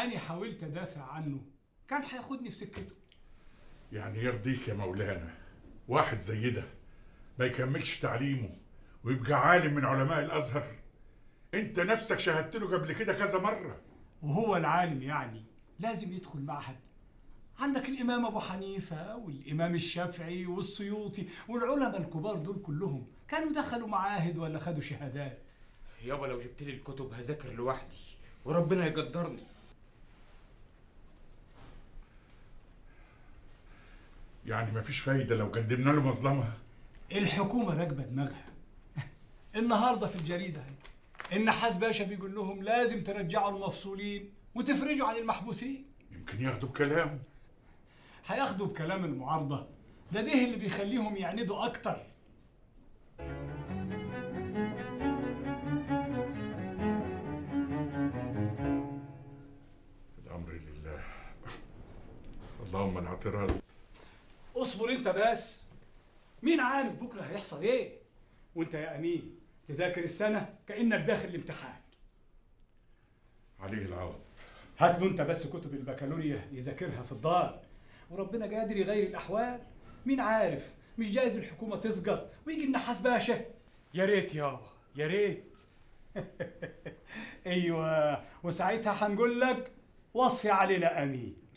أنا حاولت أدافع عنه كان هياخدني في سكته يعني يرضيك يا مولانا واحد زي ده ما يكملش تعليمه ويبقى عالم من علماء الازهر انت نفسك شاهدت له قبل كده كذا مره وهو العالم يعني لازم يدخل معهد عندك الإمام أبو حنيفة والإمام الشافعي والسيوطي والعلماء الكبار دول كلهم كانوا دخلوا معاهد ولا خدوا شهادات يابا لو جبت لي الكتب هذاكر لوحدي وربنا يقدرني يعني مفيش فايده لو قدمنا له مظلمه الحكومة راكبة دماغها النهاردة في الجريدة اهي النحاس باشا بيقول لهم لازم ترجعوا المفصولين وتفرجوا عن المحبوسين يمكن ياخدوا بكلام هياخدوا بكلام المعارضة ده ده اللي بيخليهم يعندوا أكتر الامر لله اللهم الاعتراض اصبر انت بس مين عارف بكرة هيحصل ايه وانت يا أمين تذاكر السنة كأنك داخل الامتحان عليه العوض هات له انت بس كتب البكالوريا يذاكرها في الدار وربنا قادر يغير الأحوال مين عارف مش جايز الحكومة تسقط ويجي النحاس باشا يا ريت يابا يا ريت ايوه وساعتها هنقول لك وصي علينا امين